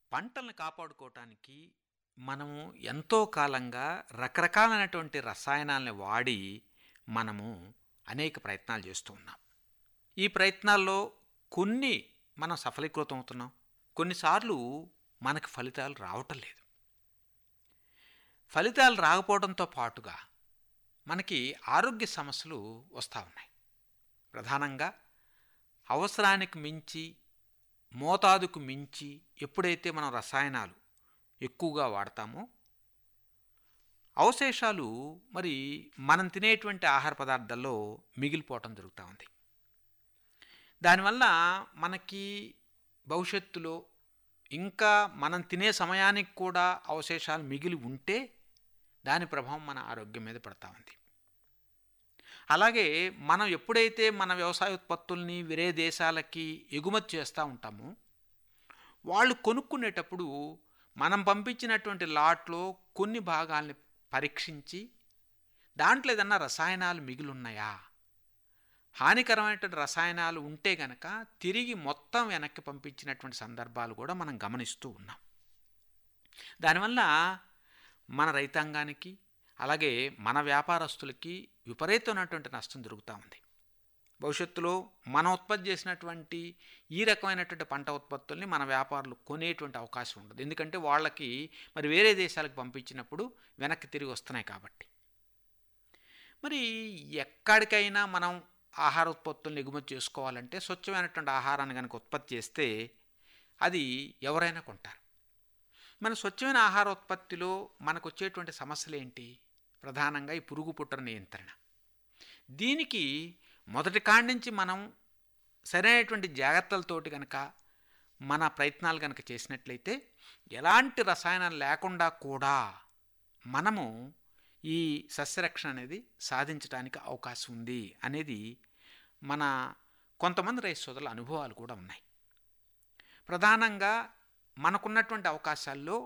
పంటలను కాపాడుకోవటానికి మనము ఎంతో కాలంగా రకరకాలైనటువంటి రసాయనాలని వాడి మనము అనేక ప్రయత్నాలు చేస్తూ ఉన్నాం ఈ ప్రయత్నాల్లో కొన్ని మనం సఫలీకృతం అవుతున్నాం కొన్నిసార్లు మనకు ఫలితాలు రావటం లేదు ఫలితాలు రాకపోవడంతో పాటుగా మనకి ఆరోగ్య సమస్యలు వస్తూ ఉన్నాయి ప్రధానంగా అవసరానికి మించి మోతాదుకు మించి ఎప్పుడైతే మనం రసాయనాలు ఎక్కువగా వాడతామో అవశేషాలు మరి మనం తినేటువంటి ఆహార పదార్థాల్లో మిగిలిపోవటం జరుగుతూ ఉంది దానివల్ల మనకి భవిష్యత్తులో ఇంకా మనం తినే సమయానికి కూడా అవశేషాలు మిగిలి ఉంటే దాని ప్రభావం మన ఆరోగ్యం మీద పడతా ఉంది అలాగే మనం ఎప్పుడైతే మన వ్యవసాయ ఉత్పత్తుల్ని వేరే దేశాలకి ఎగుమతి చేస్తూ ఉంటామో వాళ్ళు కొనుక్కునేటప్పుడు మనం పంపించినటువంటి లాట్లో కొన్ని భాగాల్ని పరీక్షించి దాంట్లో ఏదన్నా రసాయనాలు మిగిలి ఉన్నాయా హానికరమైనటువంటి రసాయనాలు ఉంటే గనక తిరిగి మొత్తం వెనక్కి పంపించినటువంటి సందర్భాలు కూడా మనం గమనిస్తూ ఉన్నాం దానివల్ల మన రైతాంగానికి అలాగే మన వ్యాపారస్తులకి విపరీతమైనటువంటి నష్టం జరుగుతూ ఉంది భవిష్యత్తులో మనం ఉత్పత్తి చేసినటువంటి ఈ రకమైనటువంటి పంట ఉత్పత్తుల్ని మన వ్యాపారులు కొనేటువంటి అవకాశం ఉండదు ఎందుకంటే వాళ్ళకి మరి వేరే దేశాలకు పంపించినప్పుడు వెనక్కి తిరిగి వస్తున్నాయి కాబట్టి మరి ఎక్కడికైనా మనం ఆహార ఉత్పత్తులను ఎగుమతి చేసుకోవాలంటే స్వచ్ఛమైనటువంటి ఆహారాన్ని కనుక ఉత్పత్తి చేస్తే అది ఎవరైనా కొంటారు మన స్వచ్ఛమైన ఆహార ఉత్పత్తిలో మనకు వచ్చేటువంటి సమస్యలు ఏంటి ప్రధానంగా ఈ పురుగు పుట్ర నియంత్రణ దీనికి మొదటి కాడి నుంచి మనం సరైనటువంటి జాగ్రత్తలతోటి కనుక మన ప్రయత్నాలు కనుక చేసినట్లయితే ఎలాంటి రసాయనాలు లేకుండా కూడా మనము ఈ సస్యరక్షణ అనేది సాధించడానికి అవకాశం ఉంది అనేది మన కొంతమంది రైతు సోదరుల అనుభవాలు కూడా ఉన్నాయి ప్రధానంగా మనకున్నటువంటి అవకాశాల్లో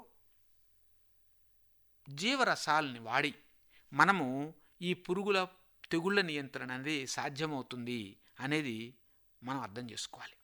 జీవరసాలని వాడి మనము ఈ పురుగుల తెగుళ్ళ నియంత్రణ అనేది సాధ్యమవుతుంది అనేది మనం అర్థం చేసుకోవాలి